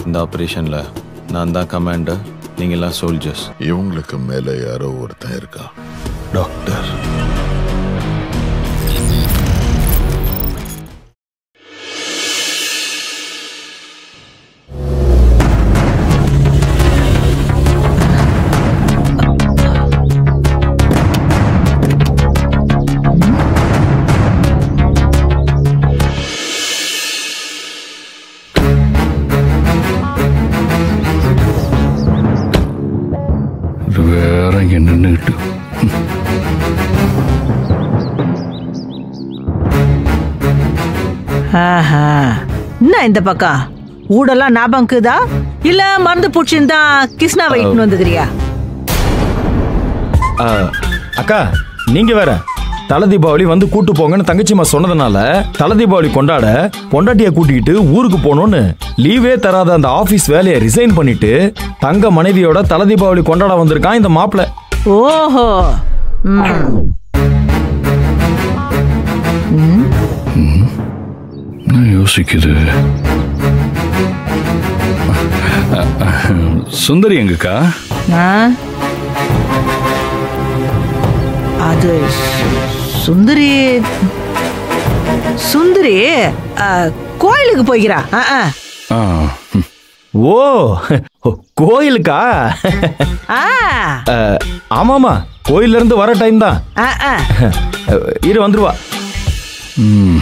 இந்த ஆப்ரேஷனில் நான் தான் கமாண்டர் நீங்கள்லாம் சோல்ஜர்ஸ் இவங்களுக்கு மேல யாரோ ஒருத்தன் இருக்கா டாக்டர் இது வேற இங்க நின்றுக்கிட்டு ஆஹா என்ன இந்த பக்கம் ஊடெல்லாம் ஞாபகம்க்குதா இல்ல மருந்து பூச்சின்னு தான் கிருஷ்ணாவை இட்டுன்னு வந்துக்கிறியா ஆ, அக்கா நீங்க வேற தலை தீபாவளி வந்து கூட்டு போங்கன்னு தங்கச்சிம்மா சொன்னதுனால தலை தீபாவளி கொண்டாட பொண்டாட்டிய கூட்டிக்கிட்டு ஊருக்கு போகணும்னு லீவே தராத அந்த ஆபீஸ் வேலையை ரிசைன் பண்ணிட்டு தங்க மனைவியோட தலை தீபாவளி கொண்டாட வந்திருக்கான் இந்த மாப்பிள்ள ஓஹோ ம். என்ன யோசிக்குது சுந்தரி எங்கக்கா ஆ? அது சு- சுந்தரி சுந்தரி ஆ, கோயிலுக்கு போய்க்கிறா ஆ, ஆ. ஆ, ம். ஓ கோயிலுக்கா ஆ, ஆ, ஆமாமா கோயில்ல இருந்து வர டைம் தான் ஆ, ஆ. இரு வந்துருவா ம்.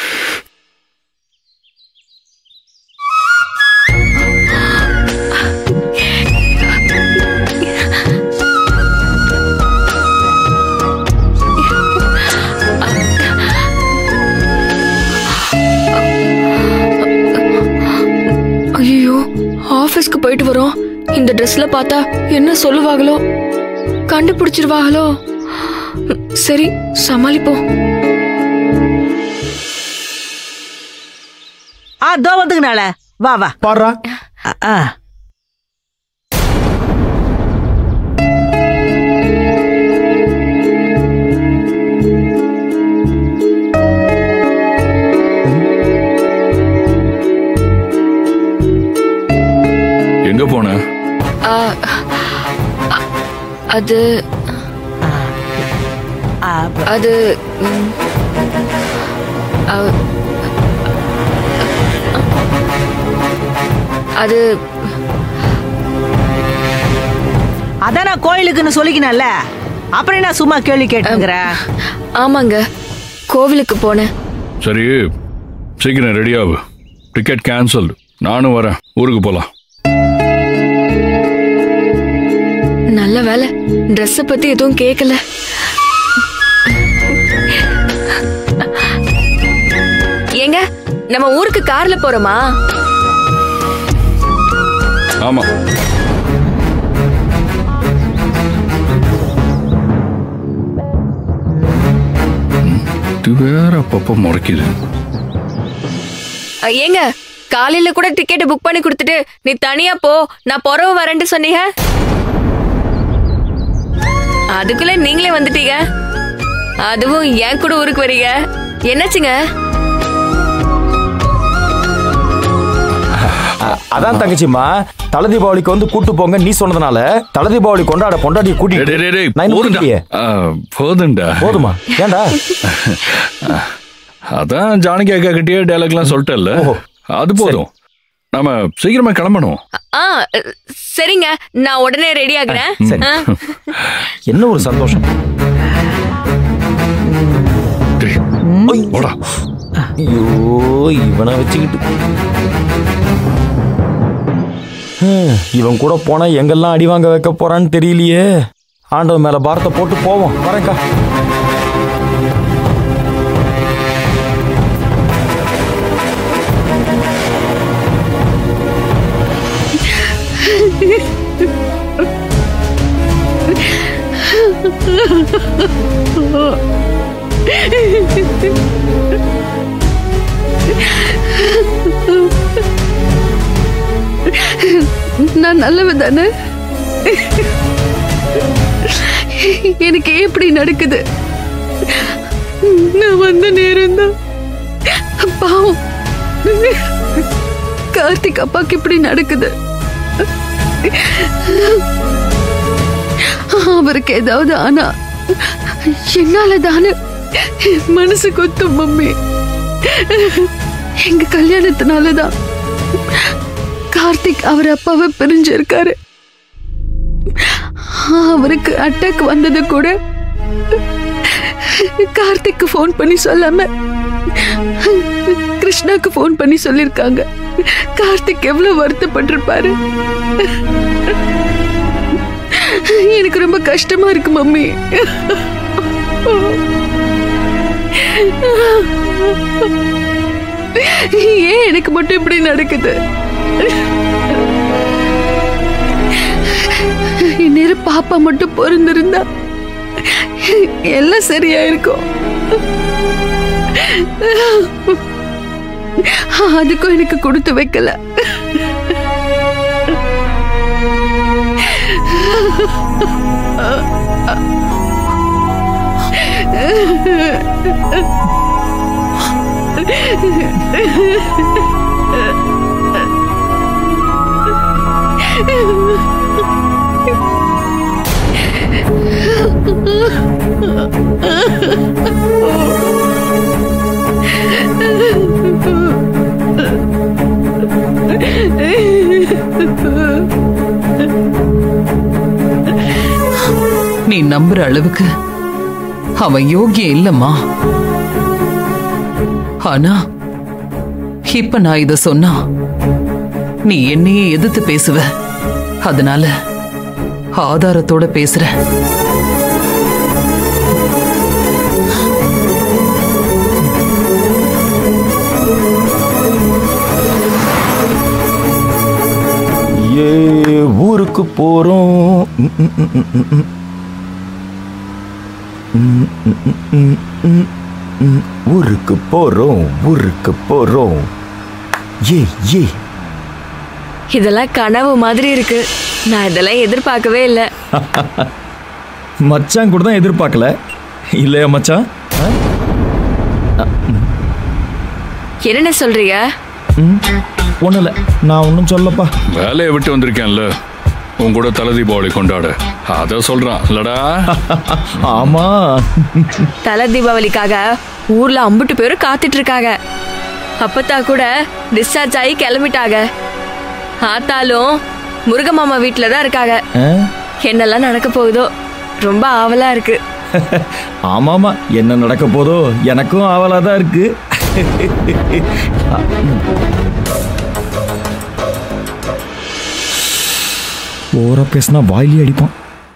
ஐயோ ஆபீஸ்க்கு போயிட்டு வரோம் இந்த ட்ரெஸ்ல பார்த்தா என்ன சொல்லுவாங்களோ கண்டுபிடிச்சிருவாங்களோ ம், சரி சமாளிப்போம் ஆ தோ வந்துங்கனால வா வா பாடுறா ஆ, ஆ. எங்க போன ஆ, அ- அது ஆ, அது ம், அ- அது அதான் நான் கோயிலுக்குன்னு சொல்லிக்கினேன்ல அப்புறம் என்ன சும்மா கேள்வி கேட்டுங்கிற ஆமாங்க கோவிலுக்கு போனேன் சரி சீக்கிரம் ரெடி ஆகு டிக்கெட் கேன்சல் நானும் வரேன் ஊருக்கு போலாம் நல்ல வேலை ட்ரெஸ்ஸ பத்தி எதுவும் கேட்கல ஏங்க நம்ம ஊருக்கு கார்ல போறோமா ஆமா ம், இது வேற அப்பப்போ முறைக்குது அ, ஏங்க காலையில கூட டிக்கெட் புக் பண்ணி கொடுத்துட்டு நீ தனியா போ நான் பொறவு வரேன்னு சொன்னீங்க அதுக்குள்ள நீங்களே வந்துட்டீங்க அதுவும் என் கூட ஊருக்கு வரீங்க என்னாச்சுங்க அ- அதான் தங்கச்சிம்மா தலை தீபாவளிக்கு வந்து கூட்டு போங்க நீ சொன்னதுனால தலை தீபாவளி கொண்டாட பொண்டாட்டிய டேய், கூட்டிட்டு டேய், டேய், நான் இன்னும் போதும்டா. கூட்டிட்டியே. ஆ, போதும்டா போதுமா ஏன்டா அதான் ஜானகி அக்கா கிட்டயே டைலாக்லாம் சொல்லிட்டேல்ல ஓஹோ. அது போதும் நாம சீக்கிரமா கிளம்பணும் ஆ அ, சரிங்க நான் உடனே ரெடி ஆகுறேன் சரி. ஆ. என்ன ஒரு சந்தோஷம் டேய், போடா ஐயோ இவனை வச்சுக்கிட்டு ஹம், இவன் கூட போனா எங்கெல்லாம் அடி வாங்க வைக்க போறான்னு தெரியலையே ஆண்டவன் மேல பாரத்தை போட்டு போவோம் வரேன்க்கா நான் நல்லவன் தானே எனக்கு ஏன் இப்படி நடக்குது நான் வந்த நேரம் தான் பாவம் கார்த்திக் அப்பாக்கு இப்படி நடக்குது அவருக்கு ஏதாவது ஆனா என்னால தானே மனசு கொத்தும் மம்மி எங்க கல்யாணத்தினாலதான் கார்த்திக் அவர் அப்பாவை பிரிஞ்சிருக்காரு அவருக்கு அட்டாக் வந்தது கூட கார்த்திக்கு ஃபோன் பண்ணி சொல்லாம கிருஷ்ணாக்கு ஃபோன் பண்ணி சொல்லிருக்காங்க கார்த்திக் எவ்வளவு வருத்தப்பட்டிருப்பாரு எனக்கு ரொம்ப கஷ்டமா இருக்கு மம்மி ஏன் எனக்கு மட்டும் இப்படி நடக்குது இந்நேரம் பாப்பா மட்டும் பொருந்திருந்தா எல்லாம் சரியா இருக்கும் அதுக்கும் எனக்கு கொடுத்து வைக்கல நீ நம்புற அளவுக்கு அவன் யோகியம் இல்லம்மா ஆனா இப்ப நான் இத சொன்னா நீ என்னையே எதிர்த்து பேசுவ அதனால ஆதாரத்தோட பேசுற ஏ ஊருக்கு போறோம் ம், ம், ம், ம், ம், ம். ம், ம், ம், ம், ம், ம். ஊருக்கு போறோம் ஊருக்கு போறோம் ஏ ஏ இதெல்லாம் கனவு மாதிரி இருக்கு நான் இதெல்லாம் எதிர்பார்க்கவே இல்லை மச்சான் கூட தான் எதிர்பார்க்கல இல்லையா மச்சான் என்னென்ன சொல்றீங்க ஒன்றும் இல்லை நான் ஒன்றும் சொல்லப்பா வேலையை விட்டு வந்திருக்கேன்ல உன் கூட தலை தீபாவளி கொண்டாட அத சொல்றான் இல்லடா ஆமா தலை தீபாவளிக்காக ஊர்ல அம்புட்டு பேரும் காத்துட்டு இருக்காங்க அப்பத்தா கூட டிஸ்சார்ஜ் ஆகி கிளம்பிட்டாங்க ஆத்தாலும் முருகமாமா வீட்டில தான் இருக்காங்க ஆ? என்னெல்லாம் நடக்க போகுதோ ரொம்ப ஆவலா இருக்கு ஆமாமா என்ன நடக்க போதோ எனக்கும் ஆவலா தான் இருக்கு ஓர பேசினா வாயிலே அடிப்பான்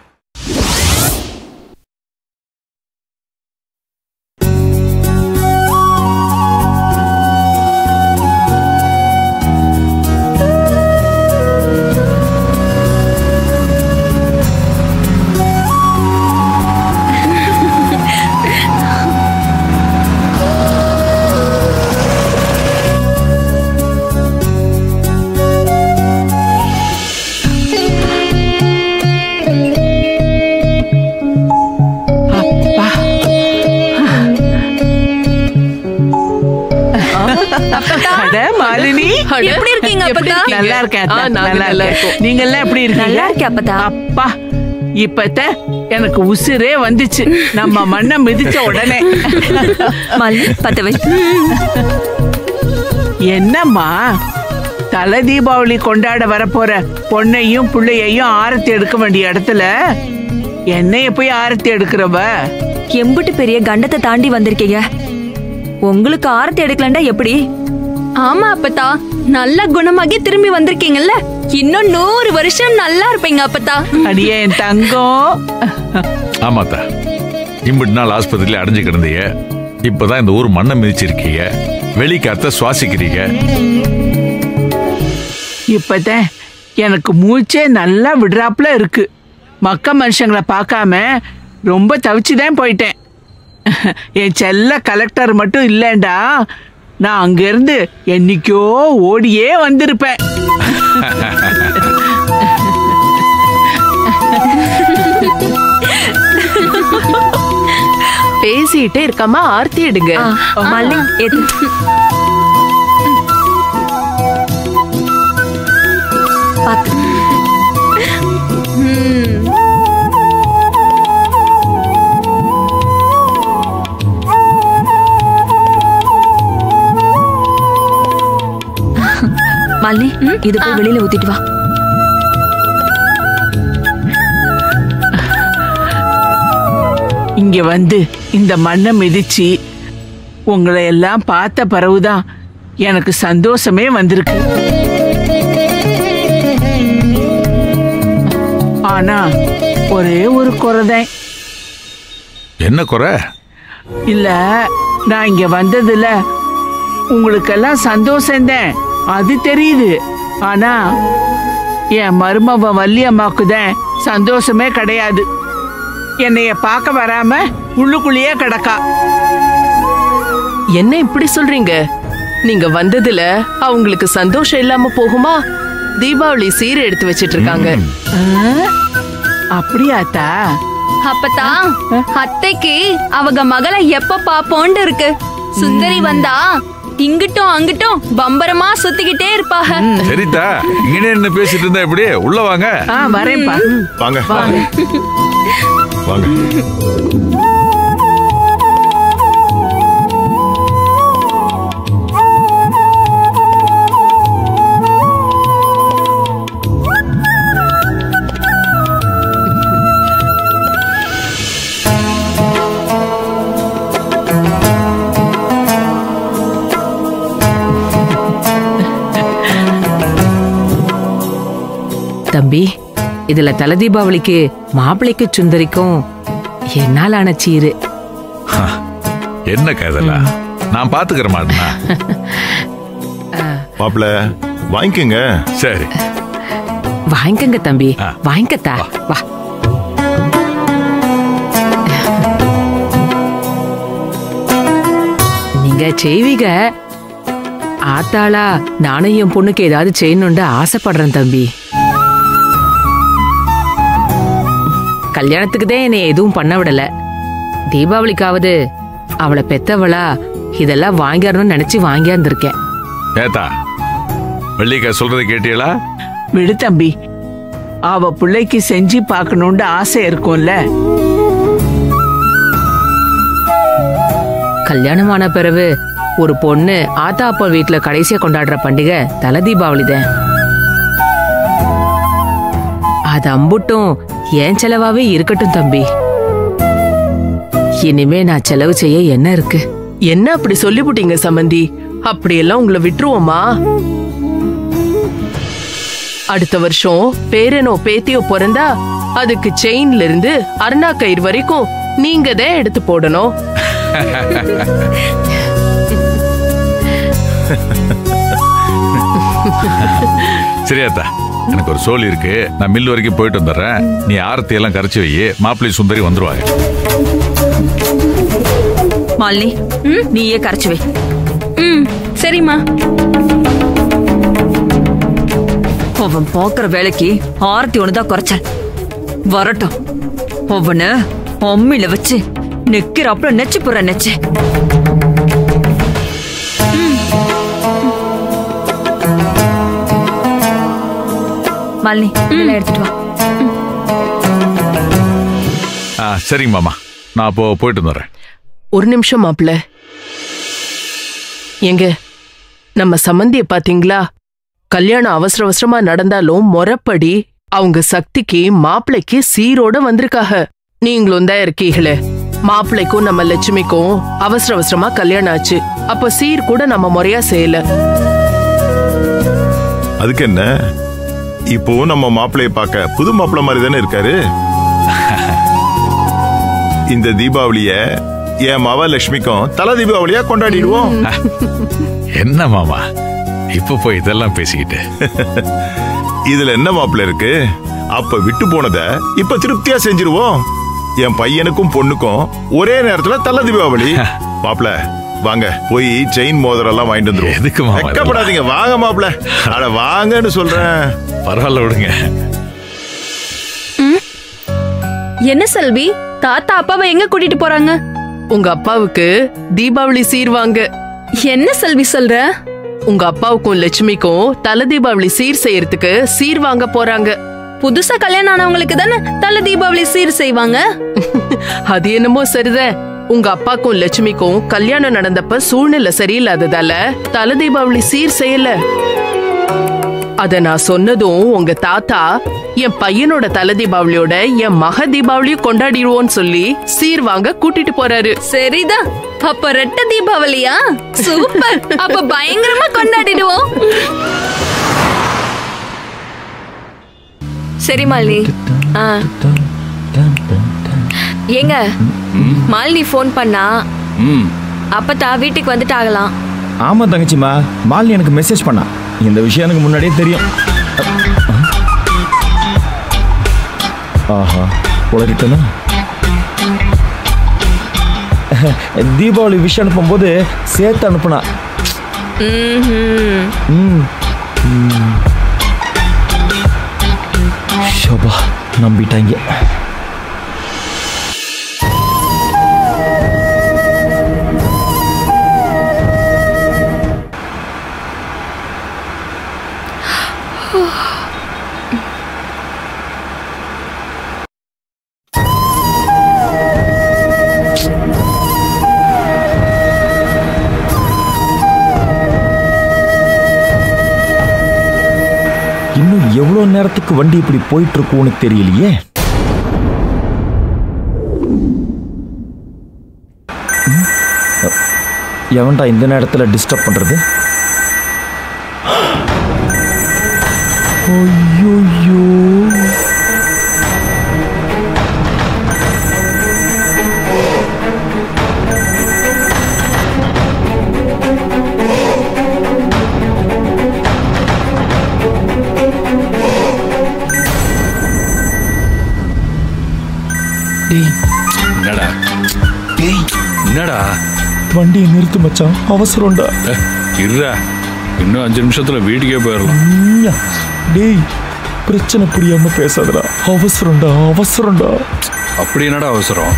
அட, மாலினி எப்படி இருக்கீங்க அப்பத்தா நல்லா இருக்கேன் ஆ, அத்தை, நாங்க நல்லா நல்லா இருக்கேன் இருக்கோம். நீங்க எல்லாம் எப்படி இருக்கீங்க நல்லா இருக்கேன் அப்பத்தா அப்பா இப்பத்த எனக்கு உசுரே வந்துச்சு நம்ம மண்ணை மிதிச்ச உடனே மல்லி பத்த வை என்னம்மா தலை தீபாவளி கொண்டாட வரப்போற பொண்ணையும் பிள்ளையையும் ஆரத்தி எடுக்க வேண்டிய இடத்துல என்னைய போய் ஆரத்தி எடுக்கிறவ எம்புட்டு பெரிய கண்டத்தை தாண்டி வந்திருக்கீங்க உங்களுக்கு ஆரத்தி எடுக்கலண்டா எப்படி ஆமா அப்பத்தா நல்ல குணமாகி திரும்பி வந்திருக்கீங்கல்ல இன்னும் நூறு வருஷம் நல்லா இருப்பீங்க அப்பத்தா அடியே என் தங்கம் ஆமாத்தா இம்பிட்டு நாள் ஆஸ்பத்திரியில அடைஞ்சு கிடந்தீங்க இப்பதான் இந்த ஊர் மண்ணை மிதிச்சிருக்கீங்க வெளிக்காத்த சுவாசிக்கிறீங்க இப்பதான் எனக்கு மூச்சே நல்லா விடுறாப்புல இருக்கு மக்க மனுஷங்களை பார்க்காம ரொம்ப தவிச்சுதான் போயிட்டேன் என் செல்ல கலெக்டர் மட்டும் இல்லைண்டா நான் அங்கிருந்து என்னைக்கோ ஓடியே வந்திருப்பேன் பேசிட்டே இருக்காம ஆர்த்தி எடுங்க மல்லி எது பாத்து மாலினி இது போய் வெளியில ஊத்திட்டு வா இங்க வந்து இந்த மண்ணை மிதிச்சு உங்களை எல்லாம் பார்த்த பிறகுதான் எனக்கு சந்தோஷமே வந்திருக்கு ஆனா ஒரே ஒரு குறைதான் என்ன குறை இல்ல நான் இங்க வந்ததுல உங்களுக்கெல்லாம் சந்தோஷம்தான் அது தெரியுது ஆனா என் மருமவ வள்ளியம்மாக்கு தான் சந்தோஷமே கிடையாது என்னைய பார்க்க வராம உள்ளுக்குள்ளேயே கிடக்கா என்ன இப்படி சொல்றீங்க நீங்க வந்ததுல அவங்களுக்கு சந்தோஷம் இல்லாம போகுமா தீபாவளி சீர் எடுத்து வச்சிட்டு இருக்காங்க அப்படியாத்தா அப்பதா அத்தைக்கு அவங்க மகளை எப்ப பாப்போண்டு இருக்கு சுந்தரி வந்தா இங்கிட்டும் அங்கிட்டும் பம்பரமா சுத்திக்கிட்டே இருப்பாக சரிதா இங்கே என்ன பேசிட்டு இருந்தா எப்படி உள்ள வாங்க ஆ வரேன்ப்பா வாங்க வாங்க வாங்க தம்பி இதுல தல தீபாவளிக்கு மாப்பிள்ளைக்கு சுந்தரிக்கும் என்னால் ஆன சீரு என்ன கதலா நான் பாத்துக்கிறேன் மாட்டேனா மாப்பிள்ள வாங்கிக்கோங்க சரி வாங்கிக்கங்க தம்பி ஆ. வாங்கிக்கத்தா வா நீங்க செய்வீங்க ஆத்தாளா நானும் என் பொண்ணுக்கு ஏதாவது செய்யணும்னு ஆசைப்படுறேன் தம்பி கல்யாணத்துக்கு தான் என்னை எதுவும் பண்ண விடல தீபாவளிக்காவது அவளை பெத்தவளா இதெல்லாம் வாங்கிடணும்னு நினைச்சு வாங்கியாந்துருக்கேன் ஏத்தா வெள்ளிக்கா சொல்றதை கேட்டீங்களா விடு தம்பி அவ பிள்ளைக்கு செஞ்சு பார்க்கணும்னு ஆசை இருக்கும்ல கல்யாணமான பிறகு ஒரு பொண்ணு ஆத்தா அப்பா வீட்ல கடைசியா கொண்டாடுற பண்டிகை தல தீபாவளி தான் அது அம்புட்டும் ஏன் செலவாவே இருக்கட்டும் தம்பி இனிமே நான் செலவு செய்ய என்ன இருக்கு என்ன அப்படி சொல்லிவிட்டீங்க சம்மந்தி அப்படியெல்லாம் உங்களை விட்டுருவோமா அடுத்த வருஷம் பேரனோ பேத்தியோ பிறந்தா அதுக்கு செயின்ல இருந்து அருணா கயிறு வரைக்கும் நீங்க தான் எடுத்து போடணும் சரியாத்தா எனக்கு ஒரு சோல் இருக்கு நான் மில் வரைக்கும் போயிட்டு வந்துடுறேன் நீ ஆரத்தி எல்லாம் கரைச்சி வை மாப்பிள்ளை சுந்தரி வந்துருவாங்க மாலினி நீயே கரைச்சு வை ம் சரிம்மா அவன் பாக்குற வேலைக்கு ஆரத்தி ஒண்ணுதான் குறைச்சல் வரட்டும் அவன அம்மில வச்சு நெக்கிறாப்புல நெச்சு போற நெச்சு மாலினி இதெல்லாம் எடுத்துட்டு வா ஆ சரிங்க மாமா நான் அப்போ போயிட்டு வந்துடுறேன் ஒரு நிமிஷம் மாப்ள எங்க நம்ம சம்மந்திய பாத்தீங்களா கல்யாணம் அவசர அவசரமா நடந்தாலும் முறைப்படி அவங்க சக்திக்கு மாப்பிள்ளைக்கு சீரோட வந்திருக்காக நீங்களும் தான் இருக்கீங்களே மாப்பிள்ளைக்கும் நம்ம லட்சுமிக்கும் அவசர அவசரமா கல்யாணம் ஆச்சு அப்ப சீர் கூட நம்ம முறையா செய்யல அதுக்கு என்ன இப்போவும் நம்ம மாப்பிள்ளைய பார்க்க புது மாப்பிள்ளை மாதிரி தானே இருக்காரு இந்த தீபாவளிய என் மவ லட்சுமிக்கும் தல தீபாவளியா கொண்டாடிடுவோம் என்ன மாமா இப்ப போய் இதெல்லாம் பேசிக்கிட்டு இதுல என்ன மாப்பிள்ளை இருக்கு அப்ப விட்டு போனத இப்ப திருப்தியா செஞ்சிருவோம் என் பையனுக்கும் பொண்ணுக்கும் ஒரே நேரத்துல தல தீபாவளி மாப்பிள்ள வாங்க போய் செயின் மோதிரம் எல்லாம் வாங்கிட்டு வந்துருவோம் எதுக்கு மாமா இதெல்லாம்? வெக்கப்படாதீங்க வாங்க மாப்பிள்ள அட வாங்கன்னு சொல்றேன் பரவாயில்ல விடுங்க என்ன செல்வி தாத்தா அப்பாவை எங்க கூட்டிட்டு போறாங்க உங்க அப்பாவுக்கு தீபாவளி சீர் வாங்க என்ன செல்வி சொல்ற உங்க அப்பாவுக்கும் லட்சுமிக்கும் தல தீபாவளி சீர் செய்யறதுக்கு சீர் வாங்க போறாங்க புதுசா கல்யாணம் ஆனவங்களுக்கு தானே தலை தீபாவளி சீர் செய்வாங்க அது என்னமோ சரிதான் உங்க அப்பாக்கும் லட்சுமிக்கும் கல்யாணம் நடந்தப்ப சூழ்நிலை சரியில்லாததால தல தீபாவளி சீர் செய்யல அத நான் சொன்னதும் உங்க தாத்தா என் பையனோட தல தீபாவளியோட என் மக தீபாவளியும் கொண்டாடிடுவோன்னு சொல்லி சீர் வாங்க கூட்டிட்டு போறாரு சரிதான் அப்ப ரெட்ட தீபாவளியா சூப்பர் அப்ப பயங்கரமா கொண்டாடிடுவோம் சரி மாலினி ஆ ஏங்க மாலினி ஃபோன் பண்ணா ம் அப்பத்தா வீட்டுக்கு வந்துட்டாகலாம் ஆமா தங்கச்சிமா மாலினி எனக்கு மெசேஜ் பண்ணா இந்த விஷயம் எனக்கு முன்னாடியே தெரியும் ஆஹா உளறிட்டனா தீபாவளி விஷயம் அனுப்பும்போது சேர்த்து அனுப்புனா ம்ஹும். ம் ம். ஷோபா நம்பிட்டாங்க இன்னும் எவ்வளோ நேரத்துக்கு வண்டி இப்படி போயிட்டு இருக்கும்னு தெரியலையே ம்? அ, எவன்டா இந்த நேரத்துல டிஸ்டர்ப் பண்றது ஐயோ டேய் என்னடா டேய் என்னடா வண்டியை நிறுத்து மச்சான் அவசரம்டா அஹ், இருடா இன்னும் அஞ்சு நிமிஷத்துல வீட்டுக்கே போயிடலாம் ஐயா, டேய் பிரச்சனை புரியாம பேசாதடா அவசரம்டா அவசரம்டா அப்படி என்னடா அவசரம்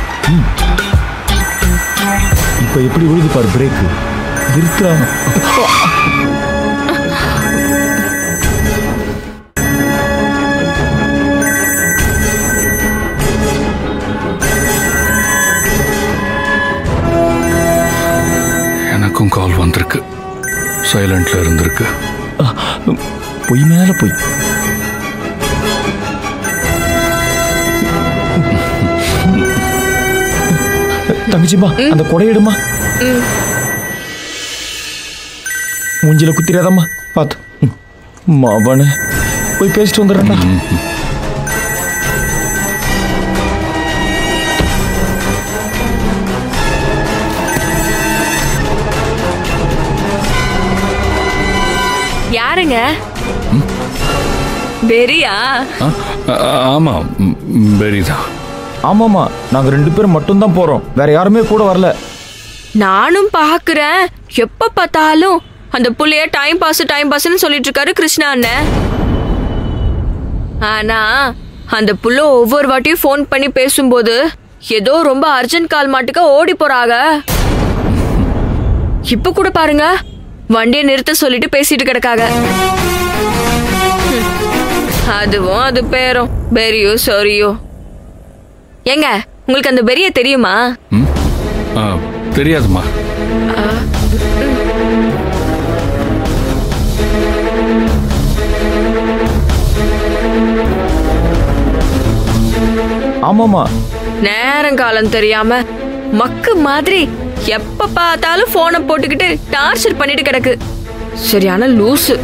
இப்ப எப்படி விழுது பாரு பிரேக்கு நிறுத்துறாங்க எனக்கும் கால் வந்திருக்கு சைலண்ட்ல இருந்திருக்கு பொய் மேல பொய் தங்கச்சிமா அந்த கொடையிடுமா மூஞ்சில குத்திராதம்மா பார்த்து ம். மவனே போய் பேசிட்டு வந்துடுறேன்டா யாருங்க பெரியா ஆ, ஆ, ஆமா ம், பெரிதான் ஆமாமா நாங்க ரெண்டு பேரும் மட்டும்தான் போறோம் வேற யாருமே கூட வரல நானும் பாக்குறேன் எப்ப பார்த்தாலும் அந்த புள்ளைய டைம் பாஸ் டைம் பாஸ்னு சொல்லிட்டு இருக்காரு கிருஷ்ணா அண்ணன் ஆனா அந்த புள்ள ஒவ்வொரு வாட்டியும் ஃபோன் பண்ணி பேசும்போது ஏதோ ரொம்ப அர்ஜென்ட் கால் மாட்டுக்க ஓடி போறாங்க இப்ப கூட பாருங்க வண்டியை நிறுத்த சொல்லிட்டு பேசிட்டு கிடக்காக ஹம். அதுவும் அது பேரும் பெரியோ சொரியோ ஏங்க உங்களுக்கு அந்த பெரிய தெரியுமா ம் ஆ, தெரியாதும்மா ஆமாமா நேரங்காலம் தெரியாம மக்கு மாதிரி எப்ப பார்த்தாலும் போனை போட்டுக்கிட்டு டார்ச்சர் பண்ணிட்டு கிடக்கு சரியான லூசு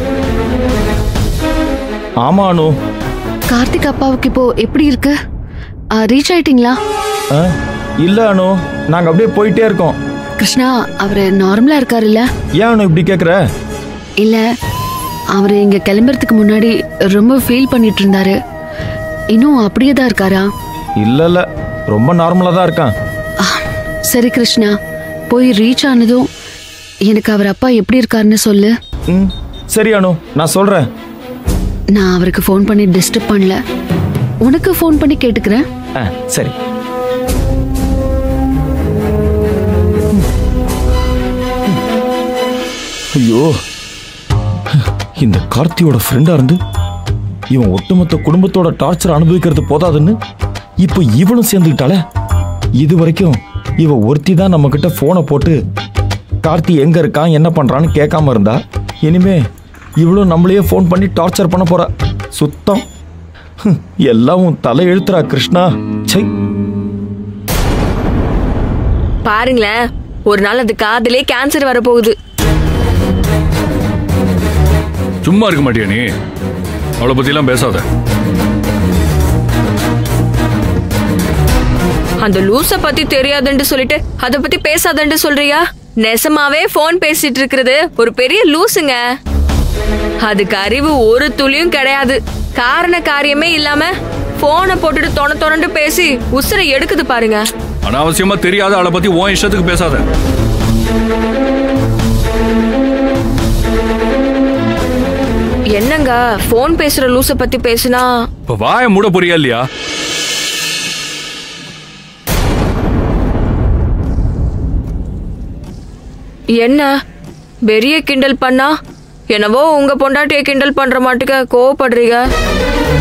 ஆமா அனு கார்த்திக் அப்பாவுக்கு இப்போ எப்படி இருக்கு ரீச் ஆயிட்டீங்களா ஆ, இல்ல அனு நாங்க அப்படியே போயிட்டே இருக்கோம் கிருஷ்ணா அவரு நார்மலா இருக்காருல்ல ஏன் அனு இப்படி கேக்குற இல்ல அவரு இங்க கிளம்புறதுக்கு முன்னாடி ரொம்ப ஃபீல் பண்ணிட்டு இருந்தாரு இன்னும் அப்படியே தான் இருக்காரா இல்ல இல்ல ரொம்ப நார்மலா தான் இருக்கான் ஆ, சரி கிருஷ்ணா போய் ரீச் ஆனதும் எனக்கு அவர் அப்பா எப்படி இருக்காருன்னு சொல்லு ம் சரி அனு நான் சொல்றேன் நான் அவருக்கு ஃபோன் பண்ணி டிஸ்டர்ப் பண்ணல உனக்கு ஃபோன் பண்ணி கேட்டுக்கிறேன் ஆ சரி ஐயோ இந்த கார்த்தியோட ஃப்ரெண்டா இருந்து இவன் ஒட்டுமொத்த குடும்பத்தோட டார்ச்சர் அனுபவிக்கிறது போதாதுன்னு இப்போ இவளும் சேர்ந்துக்கிட்டாளே இது வரைக்கும் இவ ஒருத்தி தான் நம்ம கிட்ட போனை போட்டு கார்த்தி எங்க இருக்கான் என்ன பண்றான்னு கேட்காம இருந்தா இனிமே இவளும் நம்மளையே ஃபோன் பண்ணி டார்ச்சர் பண்ண போறா சுத்தம் ஹம், எல்லாம் உன் தலை எழுத்துறா கிருஷ்ணா சை பாருங்களேன் ஒரு நாள் அது காதலே கேன்சர் வரப்போகுது சும்மா இருக்க மாட்டியா நீ அவளை பத்திலாம் பேசாத அந்த லூச பத்தி தெரியாதுன்னு சொல்லிட்டு அத பத்தி பேசாதன்னு சொல்றியா நெசமாவே போன் பேசிட்டு இருக்கிறது ஒரு பெரிய லூசுங்க அதுக்கு அறிவு ஒரு துளியும் கிடையாது காரண காரியமே இல்லாம போனை போட்டுட்டு தொண தொணண்டு பேசி உசுரை எடுக்குது பாருங்க அனாவசியமா தெரியாத அவளை பத்தி உன் இஷ்டத்துக்கு பேசாத என்னங்க போன் பேசுற லூச பத்தி பேசுனா இப்ப வாய மூட போறியா இல்லையா என்ன பெரிய கிண்டல் பண்ணா என்னவோ உங்க பொண்டாட்டிய கிண்டல் பண்ற மாட்டுக்க கோவப்படுறீங்க